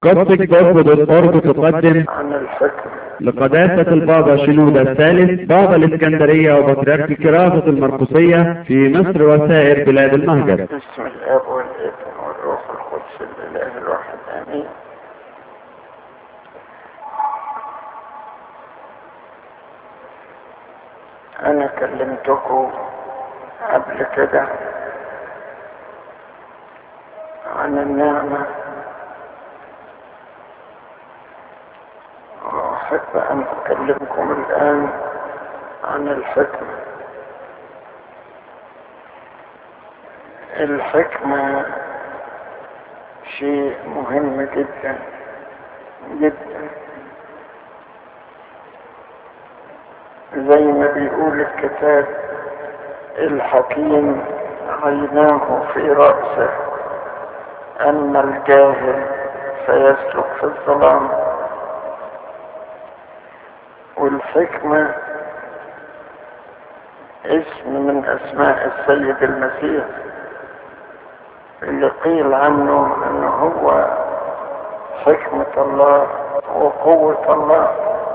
قصة جذب الأرض تقدم عن الحكم لقداسة البابا شنودة الثالث بابا الإسكندرية وبطريرك كراسة المرقسية في مصر وسائر بلاد المهجر باسم الاب والابن والروح القدس الاله الواحد امين انا كلمتكم قبل كده عن النعمة وأحب أن أكلمكم الآن عن الحكمة الحكمة شيء مهم جدا جدا زي ما بيقول الكتاب الحكيم عيناه في رأسه أما الجاهل فيسلك في الظلام والحكمة اسم من أسماء السيد المسيح اللي قيل عنه أنه هو حكمة الله وقوة الله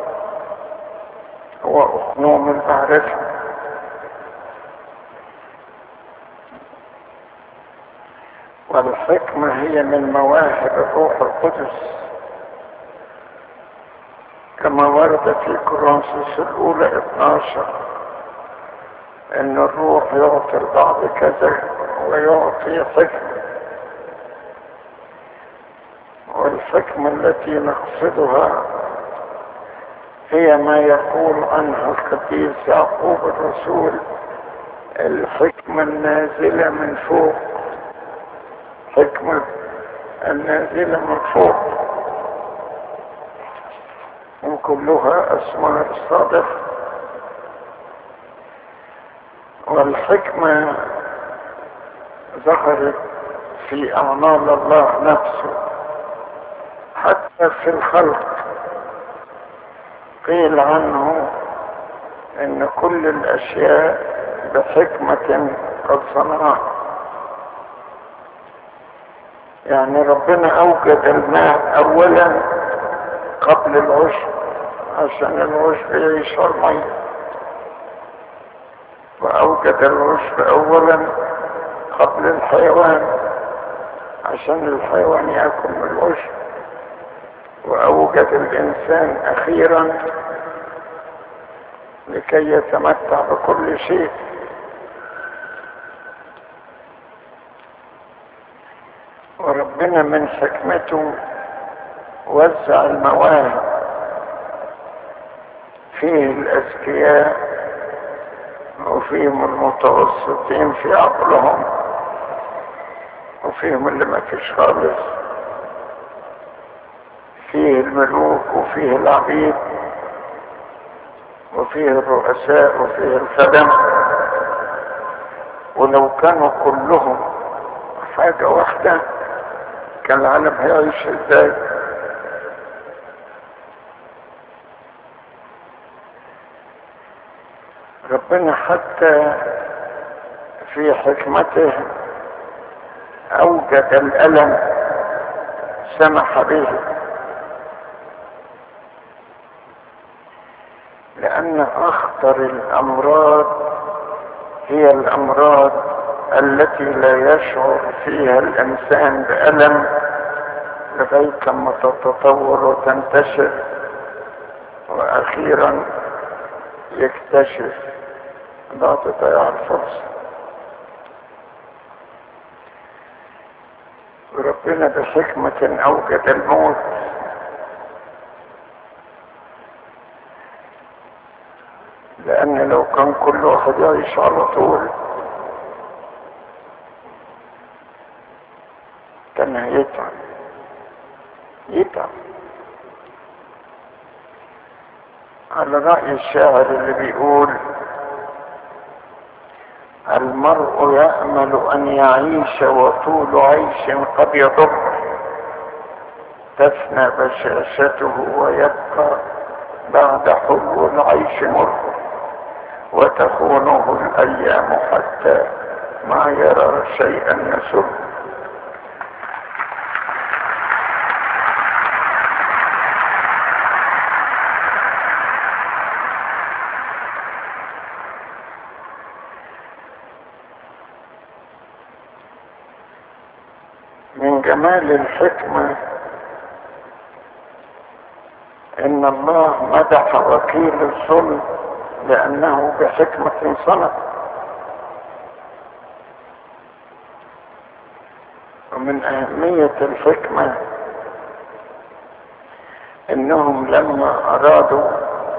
هو أخنوم المعرفة والحكمة هي من مواهب الروح القدس كما ورد في كورنثوس الأولى 12 أن الروح يعطي البعض كذا ويعطي حكمة والحكمة التي نقصدها هي ما يقول عنها القديس يعقوب الرسول الحكمة النازلة من فوق حكمة النازلة من فوق وكلها أسماء صادقة والحكمة ظهرت في أعمال الله نفسه حتى في الخلق قيل عنه ان كل الاشياء بحكمة قد صنعها يعني ربنا اوجد الماء اولا قبل العشب عشان العشب يعيش على المية واوجد العشب اولا قبل الحيوان عشان الحيوان ياكل من العشب واوجد الانسان اخيرا لكي يتمتع بكل شيء وربنا من حكمته وزع المواهب فيه الاذكياء وفيهم المتوسطين في عقلهم وفيهم اللي ما فيش خالص فيه الملوك وفيه العبيد وفيه الرؤساء وفيه الخدم ولو كانوا كلهم حاجة واحدة كان العالم هيعيش ازاي ربنا حتى في حكمته اوجد الالم سمح به لأن أخطر الأمراض هي الأمراض التي لا يشعر فيها الإنسان بألم لغاية ما تتطور وتنتشر وأخيرا يكتشف لا تضيع الفرصة وربنا بحكمة أوجد الموت لأن لو كان كل واحد يعيش على طول كان هيتعب يتعب على رأي الشاعر اللي بيقول المرء يأمل أن يعيش وطول عيش قد يضر تفنى بشاشته ويبقى بعد حلو العيش مر وتخونه الأيام حتى ما يرى شيئا يسر كمال الحكمة ان الله مدح وكيل الظلم لانه بحكمة صنع ومن اهمية الحكمة انهم لما ارادوا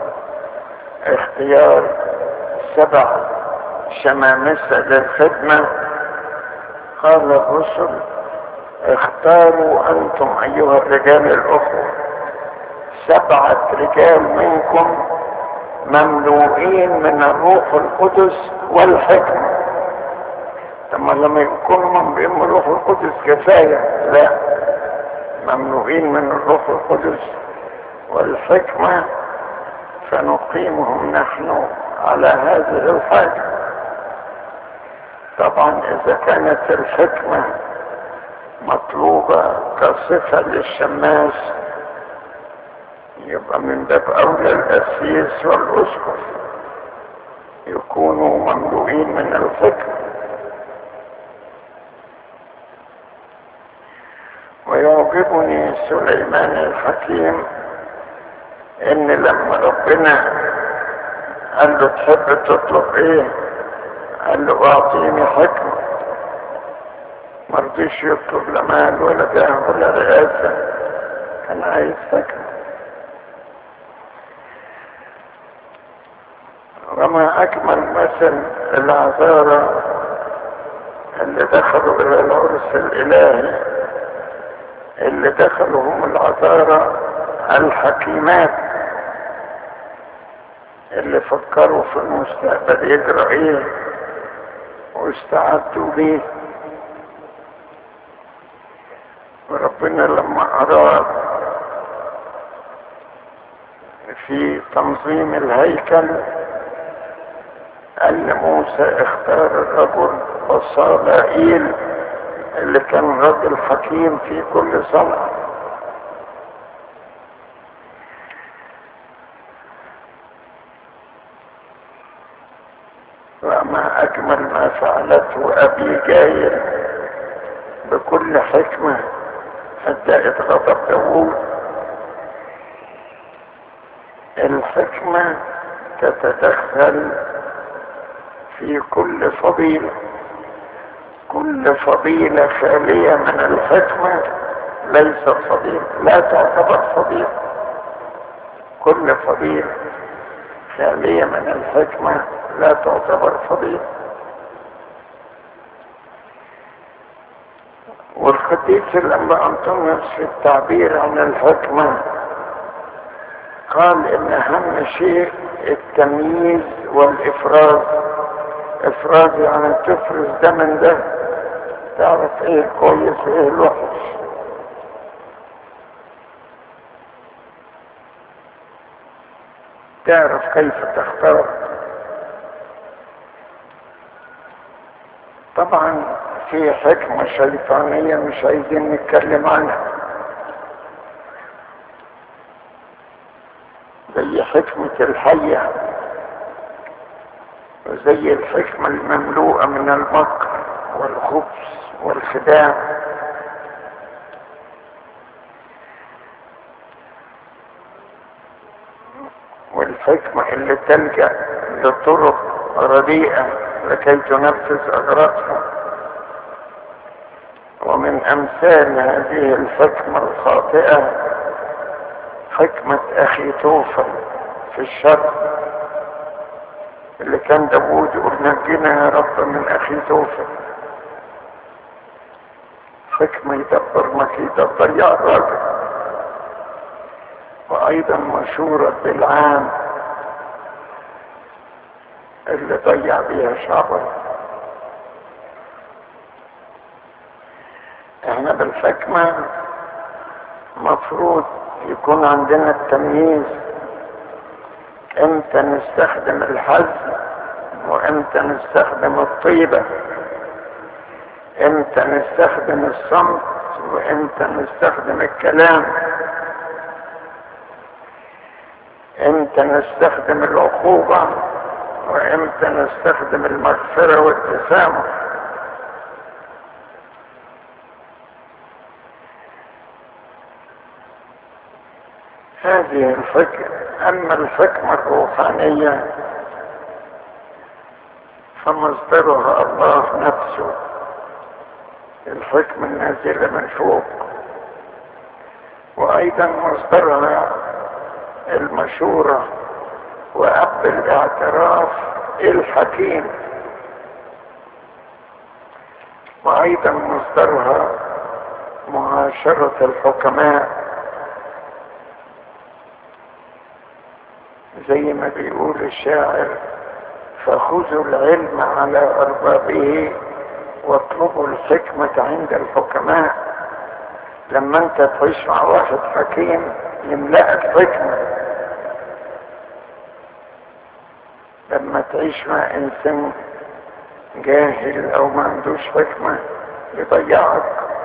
اختيار سبع شمامسة للخدمة قال الرسل اختاروا انتم ايها الرجال الاخوة سبعة رجال منكم مملوئين من الروح القدس والحكمة ثم لما يكونوا مملوئين من الروح القدس كفاية لا مملوئين من الروح القدس والحكمة فنقيمهم نحن على هذه الحاجة طبعا اذا كانت الحكمة مطلوبة كصفة للشماس يبقى من باب اولى الاسيس والاسقف يكونوا مملوئين من الحكمة ويعجبني سليمان الحكيم ان لما ربنا قال له تحب تطلب ايه قال له اعطيني حكمة مرضيش يطلب لا مال ولا جاه ولا رئاسة كان عايز حكمة وما اجمل مثل العذارى اللي دخلوا الى العرس الالهي اللي دخلوا هم العذارى الحكيمات اللي فكروا في المستقبل يجرى ايه واستعدوا ليه وربنا لما اراد في تنظيم الهيكل قال لموسى اختار الرجل وصالائيل اللي كان رجل حكيم في كل صنعه وما أجمل ما فعلته أبي جاير بكل حكمة هدأت غضب داوود الحكمة تتدخل في كل فضيلة كل فضيلة خالية من الحكمة ليست فضيلة لا تعتبر فضيلة كل فضيلة خالية من الحكمة لا تعتبر فضيلة والقديس الأنبا أنطونيوس في التعبير عن الحكمة قال إن أهم شيء التمييز والإفراز إفراز يعني تفرز ده من ده تعرف إيه كويس وإيه الوحش تعرف كيف تختار طبعا في حكمة شيطانية مش عايزين نتكلم عنها زي حكمة الحية وزي الحكمة المملوءة من المكر والخبث والخداع والحكمة اللي تلجأ لطرق رديئة لكي تنفذ أغراضها ومن أمثال هذه الحكمة الخاطئة حكمة أخي توفى في الشر اللي كان داوود يقول نجينا يا رب من أخي توفى حكمة يدبر مكيدة تضيع الراجل وأيضا مشهورة بالعام اللي ضيع بيها شعبه احنا بالحكمة مفروض يكون عندنا التمييز امتى نستخدم الحزم وامتى نستخدم الطيبة امتى نستخدم الصمت وامتى نستخدم الكلام امتى نستخدم العقوبة وامتى نستخدم المغفرة والتسامح هذه الفكرة أما الحكمة الروحانية فمصدرها الله نفسه الحكمة النازلة من فوق وأيضا مصدرها المشورة وأب الاعتراف الحكيم وأيضا مصدرها معاشرة الحكماء زي ما بيقول الشاعر فخذوا العلم على أربابه واطلبوا الحكمة عند الحكماء لما انت تعيش مع واحد حكيم يملأك حكمة لما تعيش مع انسان جاهل او ما عندوش حكمة يضيعك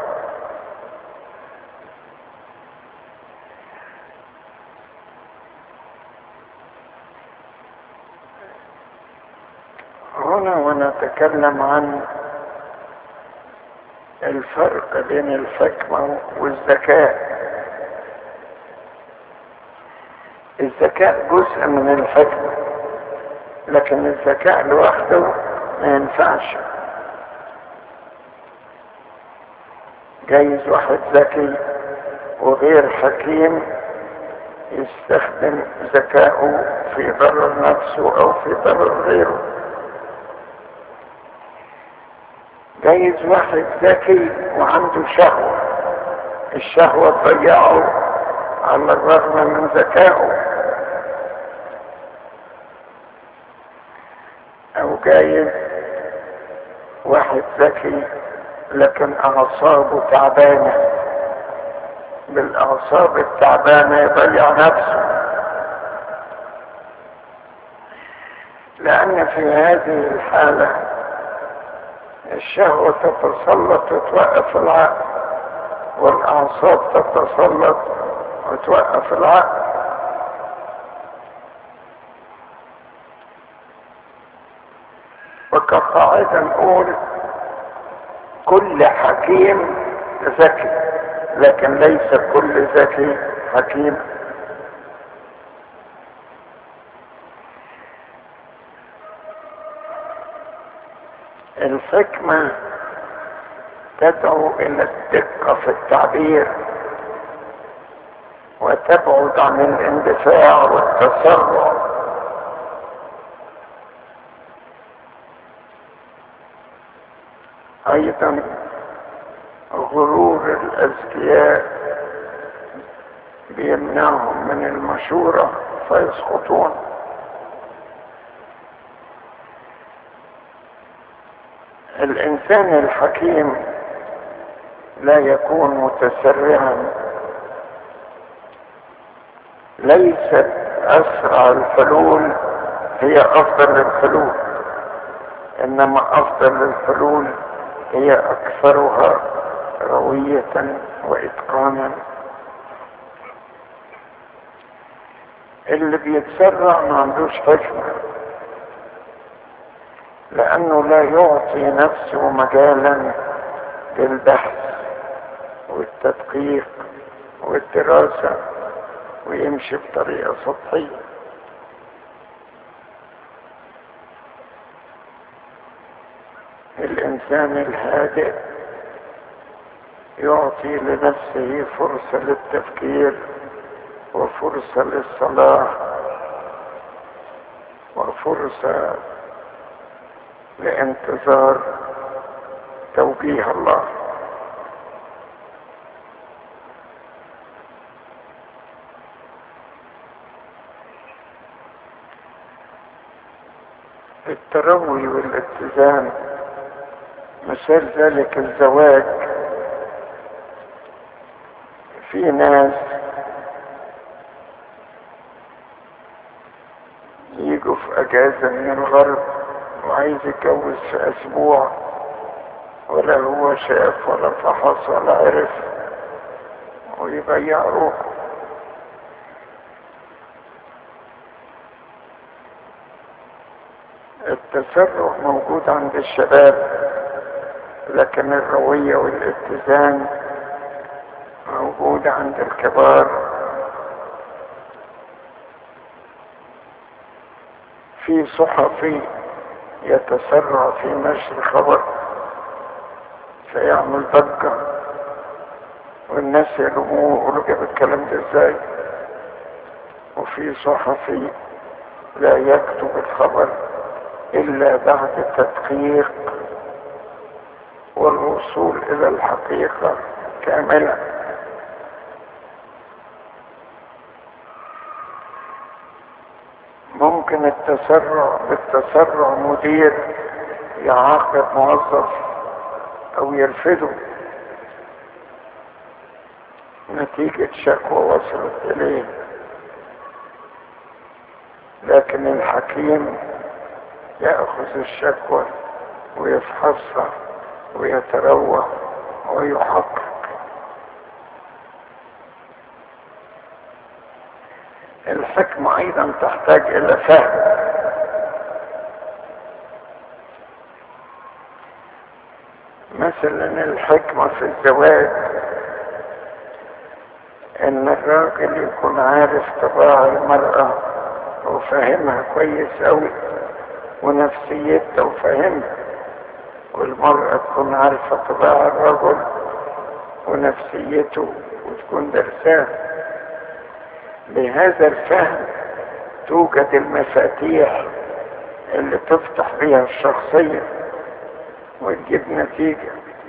هنا ونتكلم عن الفرق بين الحكمة والذكاء الذكاء جزء من الحكمة لكن الذكاء لوحده ما ينفعش جايز واحد ذكي وغير حكيم يستخدم ذكائه في ضرر نفسه او في ضرر غيره جايز واحد ذكي وعنده شهوة الشهوة تضيعه على الرغم من ذكائه او جايز واحد ذكي لكن اعصابه تعبانة بالاعصاب التعبانة يضيع نفسه لان في هذه الحالة الشهوة تتسلط وتوقف العقل والاعصاب تتسلط وتوقف العقل وكقاعدة نقول كل حكيم ذكي لكن ليس كل ذكي حكيم الحكمة تدعو إلى الدقة في التعبير وتبعد عن الاندفاع والتسرع ايضا غرور الاذكياء بيمنعهم من المشورة فيسقطون الانسان الحكيم لا يكون متسرعا ليست اسرع الحلول هي افضل الحلول انما افضل الحلول هي اكثرها روية واتقانا اللي بيتسرع ما عندوش حكمة لانه لا يعطي نفسه مجالا للبحث والتدقيق والدراسة ويمشي بطريقة سطحية الانسان الهادئ يعطي لنفسه فرصة للتفكير وفرصة للصلاة وفرصة لانتظار توجيه الله التروي والاتزان مثال ذلك الزواج في ناس يجوا في اجازة من الغرب وعايز يتجوز في اسبوع ولا هو شاف ولا فحص ولا عرف ويضيع روحه التسرع موجود عند الشباب لكن الروية والاتزان موجودة عند الكبار في صحفي يتسرع في نشر خبر فيعمل ضجة والناس يلوموه ويقولوا جاب الكلام ده ازاي وفي صحفي لا يكتب الخبر الا بعد التدقيق والوصول الى الحقيقة كاملة ممكن التسرع بالتسرع مدير يعاقب موظف او يرفضه نتيجة شكوى وصلت اليه لكن الحكيم يأخذ الشكوى ويفحصها ويتروى ويحقق الحكمة أيضا تحتاج إلى فهم مثلا الحكمة في الزواج إن الراجل يكون عارف طباع المرأة وفاهمها كويس أوي ونفسيتها وفاهمها والمرأة تكون عارفة طباع الرجل ونفسيته وتكون درساه بهذا الفهم توجد المفاتيح اللي تفتح بها الشخصية وتجيب نتيجة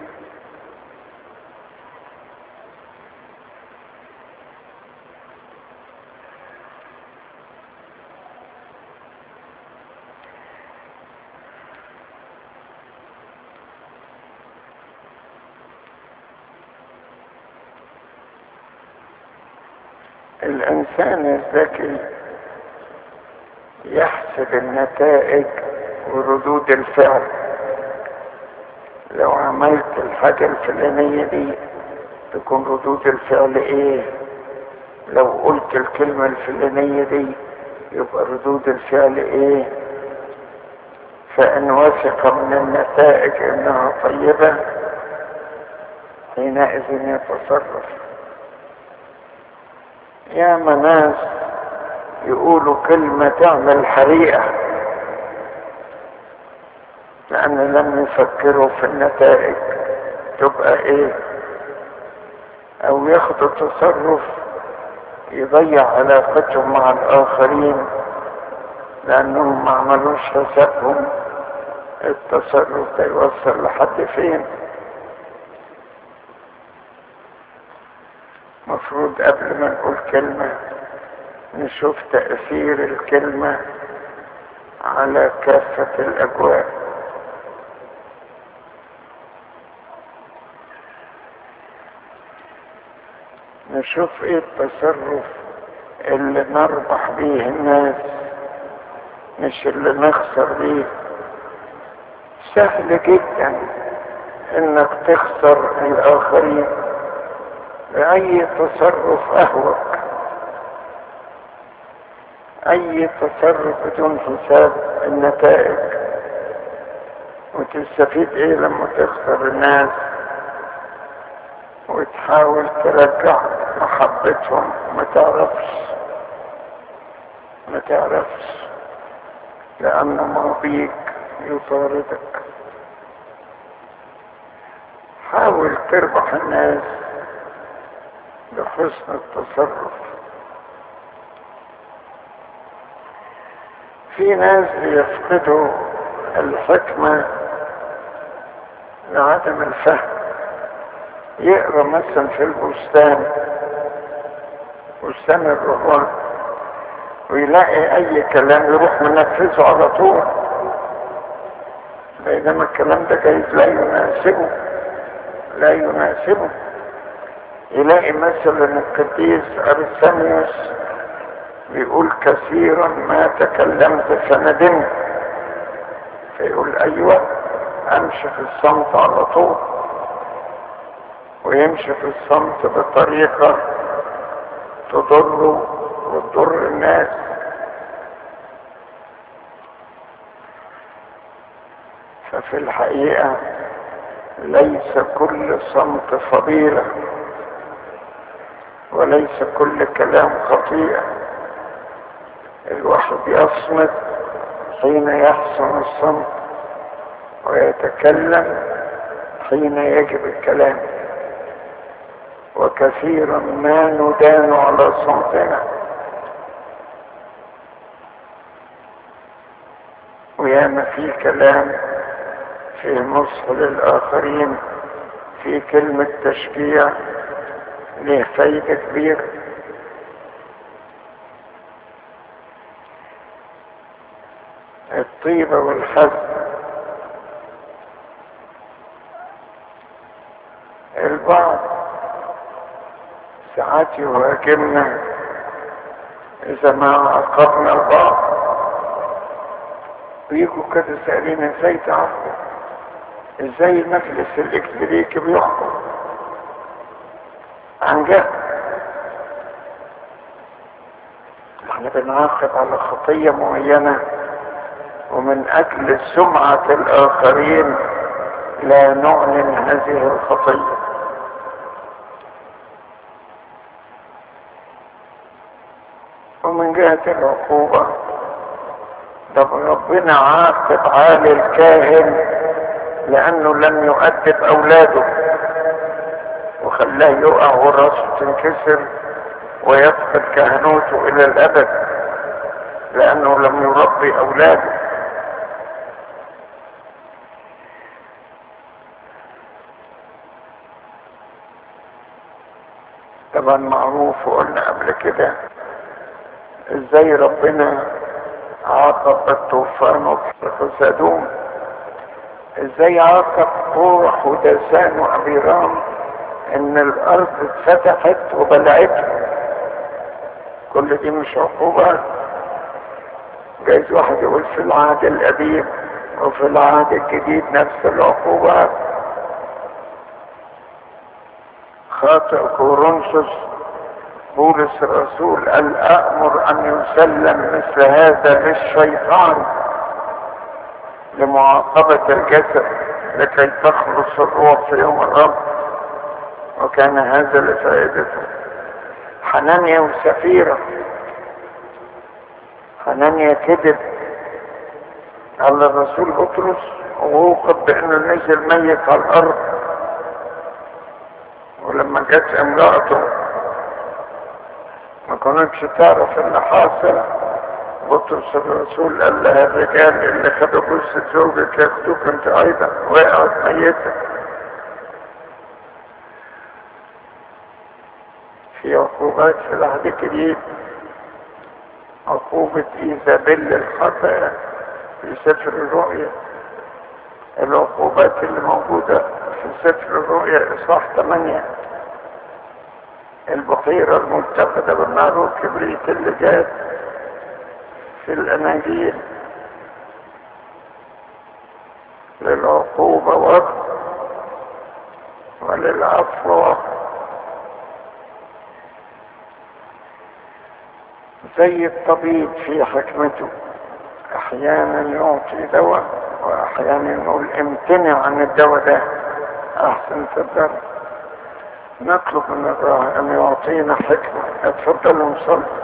الإنسان الذكي يحسب النتائج وردود الفعل لو عملت الحاجة الفلانية دي تكون ردود الفعل ايه لو قلت الكلمة الفلانية دي يبقى ردود الفعل ايه فإن وثق من النتائج انها طيبة حينئذ يتصرف يا ناس يقولوا كلمة تعمل حريقة لأن لم يفكروا في النتائج تبقى ايه او ياخدوا تصرف يضيع علاقتهم مع الآخرين لأنهم ما عملوش حسابهم التصرف ده يوصل لحد فين مفروض قبل ما نقول كلمة نشوف تأثير الكلمة على كافة الأجواء نشوف ايه التصرف اللي نربح بيه الناس مش اللي نخسر بيه سهل جدا انك تخسر الاخرين بأي تصرف أهوك أي تصرف بدون حساب النتائج وتستفيد إيه لما تخسر الناس وتحاول ترجع محبتهم ما تعرفش ما تعرفش لأن ماضيك يطاردك حاول تربح الناس بحسن التصرف في ناس بيفقدوا الحكمة لعدم الفهم يقرا مثلا في البستان بستان الرهوان ويلاقي اي كلام يروح منفذه على طول بينما الكلام ده جايز لا يناسبه لا يناسبه يلاقي مثلا القديس ارسانيوس بيقول كثيرا ما تكلمت فندمت فيقول ايوه امشي في الصمت على طول ويمشي في الصمت بطريقة تضره وتضر الناس ففي الحقيقة ليس كل صمت فضيلة وليس كل كلام خطيئة الواحد يصمت حين يحسن الصمت ويتكلم حين يجب الكلام وكثيرا ما ندان على صمتنا وياما في كلام في نصح للآخرين في كلمة تشجيع له فايدة كبيرة الطيبة والحزن البعض ساعات يهاجمنا إذا ما عاقبنا البعض ويجوا كده سألين ازاي تعرفوا ازاي المجلس الإكليريكي بيحكم عن جهل احنا بنعاقب على خطية معينة ومن أجل سمعة الآخرين لا نعلن هذه الخطية ومن جهة العقوبة طب ربنا عاقب عالي الكاهن لأنه لم يؤدب أولاده وخلاه يقع وراسه تنكسر ويفقد كهنوته إلى الأبد لأنه لم يربي أولاده طبعا معروف وقلنا قبل كده ازاي ربنا عاقب الطوفان وفسادهم ازاي عاقب قوح ودسان وابيرام ان الارض اتفتحت وبلعتهم كل دي مش عقوبات جايز واحد يقول في العهد القديم وفي العهد الجديد نفس العقوبات خاطئ كورنثوس بولس الرسول قال أأمر أن يسلم مثل هذا للشيطان لمعاقبة الجسد لكي تخلص الروح في يوم الرب وكان هذا لفائدته حنانيا وسفيرة حنانيا كذب على الرسول بطرس ووقف بأنه نزل ميت على الأرض ولما جت امرأته ما كانتش تعرف اللي حاصل بطرس الرسول قال لها الرجال اللي خدوا جثة زوجك ياخدوك انت ايضا وقعت ميتة في عقوبات في العهد الجديد عقوبة ايزابيل الخطأ في سفر الرؤيا العقوبات اللي موجودة في سفر الرؤيا اصحاح 8 البحيرة المتخذة بالنار والكبريت اللي جات في الأناجيل للعقوبة وقت وللعفو وقت زي الطبيب في حكمته أحيانا يعطي دواء وأحيانا يقول امتنع عن الدواء ده أحسن تقدر نطلب من الله أن يعطينا حكمة اتفضلوا نصلي